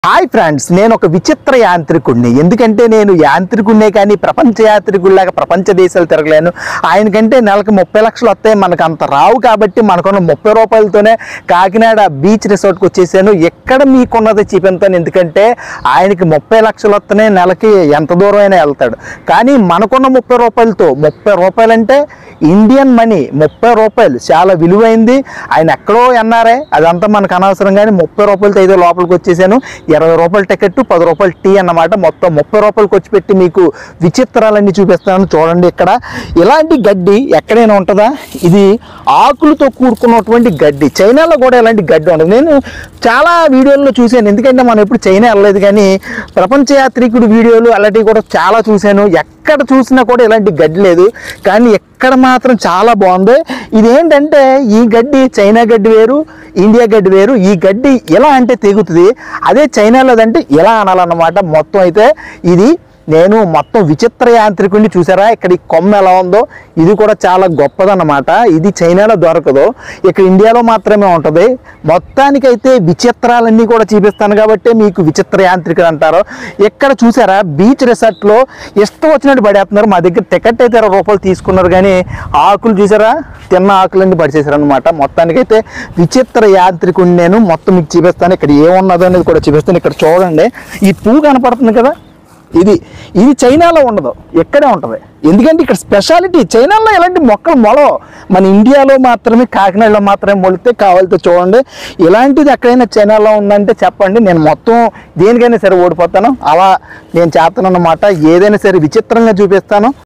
hi friends నేను ఒక విచిత్ర యాంత్రికుడిని ఎందుకంటే నేను యాంత్రికుడినే కానీ ప్రపంచ యాంత్రికుడిలాగా ప్రపంచ దేశాలు తిరగలేను ఆయనకంటే నెలకు ముప్పై లక్షలు వస్తాయి మనకు అంత రావు కాబట్టి మనకున్న ముప్పై రూపాయలతోనే కాకినాడ బీచ్ రిసార్ట్కి వచ్చేసాను ఎక్కడ మీకున్నది చూపింతాను ఎందుకంటే ఆయనకి ముప్పై లక్షలు వస్తున్నాయి నెలకి ఎంత దూరం అయినా వెళ్తాడు కానీ మనకున్న ముప్పై రూపాయలతో ముప్పై రూపాయలు అంటే ఇండియన్ మనీ ముప్పై రూపాయలు చాలా విలువైంది ఆయన ఎక్కడో ఎన్నారే అదంతా మనకు అనవసరం కానీ ముప్పై రూపాయలతో ఐదో లోపలికి వచ్చేసాను ఇరవై రూపాయల టికెట్ పది రూపాయలు టీ అన్నమాట మొత్తం ముప్పై రూపాయలకి వచ్చి పెట్టి మీకు విచిత్రాలన్నీ చూపిస్తాను చూడండి ఇక్కడ ఇలాంటి గడ్డి ఎక్కడైనా ఉంటుందా ఇది ఆకులతో కూడుకున్నటువంటి గడ్డి చైనాలో కూడా ఇలాంటి గడ్డి ఉండదు నేను చాలా వీడియోల్లో చూశాను ఎందుకంటే మనం ఎప్పుడు చైనా వెళ్ళలేదు కానీ ప్రపంచ యాత్రికుడు వీడియోలు అలాంటివి కూడా చాలా చూశాను ఎక్కడ చూసినా కూడా ఇలాంటి గడ్డి లేదు కానీ ఎక్కడ మాత్రం చాలా బాగుంది ఇదేంటంటే ఈ గడ్డి చైనా గడ్డి వేరు ఇండియా గడ్డి వేరు ఈ గడ్డి ఎలా అంటే తెగుతుంది అదే చైనాలోదంటే ఎలా అనాలన్నమాట మొత్తం అయితే ఇది నేను మొత్తం విచిత్ర యాంత్రికుడిని చూసారా ఇక్కడ ఈ కొమ్మ ఎలా ఉందో ఇది కూడా చాలా గొప్పదన్నమాట ఇది చైనాలో దొరకదు ఇక్కడ ఇండియాలో మాత్రమే ఉంటుంది మొత్తానికైతే విచిత్రాలన్నీ కూడా చూపిస్తాను కాబట్టి మీకు విచిత్ర యాంత్రికుడు అంటారు ఇక్కడ చూసారా బీచ్ రిసార్ట్లో ఇష్టం వచ్చినట్టు పడేస్తున్నారు మా దగ్గర టికెట్ అయితే ఇరవై రూపాయలు తీసుకున్నారు కానీ ఆకులు చూసారా తిన్న ఆకులన్నీ పడిచేసారు అనమాట మొత్తానికైతే విచిత్ర యాంత్రికుడిని నేను మొత్తం మీకు చూపిస్తాను ఇక్కడ ఏమున్నదో అనేది కూడా చూపిస్తాను ఇక్కడ చూడండి ఈ పువ్వు కనపడుతుంది కదా ఇది ఇది చైనాలో ఉండదు ఎక్కడే ఉంటుంది ఎందుకంటే ఇక్కడ స్పెషాలిటీ చైనాలో ఎలాంటి మొక్కలు మొలవు మన ఇండియాలో మాత్రమే కాకినాడలో మాత్రమే మొలితే కావాలితే చూడండి ఇలాంటిది ఎక్కడైనా చైనాలో ఉందంటే చెప్పండి నేను మొత్తం దేనికైనా సరే ఓడిపోతాను అలా నేను చేస్తాను అన్నమాట ఏదైనా సరే విచిత్రంగా చూపిస్తాను